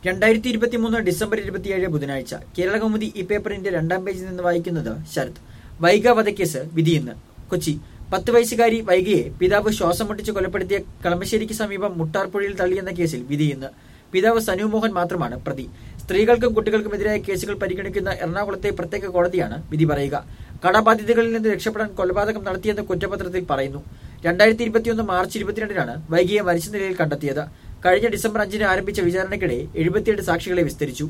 രണ്ടായിരത്തി ഇരുപത്തി മൂന്ന് ഡിസംബർ ഇരുപത്തിയേഴ് ബുധനാഴ്ച കേരള കൗമുദി ഈ പേപ്പറിന്റെ രണ്ടാം പേജിൽ നിന്ന് വായിക്കുന്നത് ശരത് വൈഗ വധക്കേസ് വിധി ഇന്ന് കൊച്ചി പത്ത് വയസ്സുകാരി വൈഗയെ പിതാവ് ശ്വാസം മുട്ടിച്ച് കൊലപ്പെടുത്തിയ കളമശ്ശേരിക്ക് സമീപം മുട്ടാർപ്പുഴയിൽ തള്ളിയെന്ന കേസിൽ വിധി ഇന്ന് പിതാവ് സനു മോഹൻ മാത്രമാണ് പ്രതി സ്ത്രീകൾക്കും കുട്ടികൾക്കുമെതിരായ കേസുകൾ പരിഗണിക്കുന്ന എറണാകുളത്തെ പ്രത്യേക കോടതിയാണ് വിധി പറയുക കടബാധ്യതകളിൽ നിന്ന് രക്ഷപ്പെടാൻ കൊലപാതകം നടത്തിയെന്ന് കുറ്റപത്രത്തിൽ പറയുന്നു രണ്ടായിരത്തി ഇരുപത്തിയൊന്ന് മാർച്ച് ഇരുപത്തിരണ്ടിനാണ് വൈകിയെ മരിച്ച നിലയിൽ കണ്ടെത്തിയത് കഴിഞ്ഞ ഡിസംബർ അഞ്ചിന് ആരംഭിച്ച വിചാരണയ്ക്കിടെ എഴുപത്തിയെട്ട് സാക്ഷികളെ വിസ്തരിച്ചു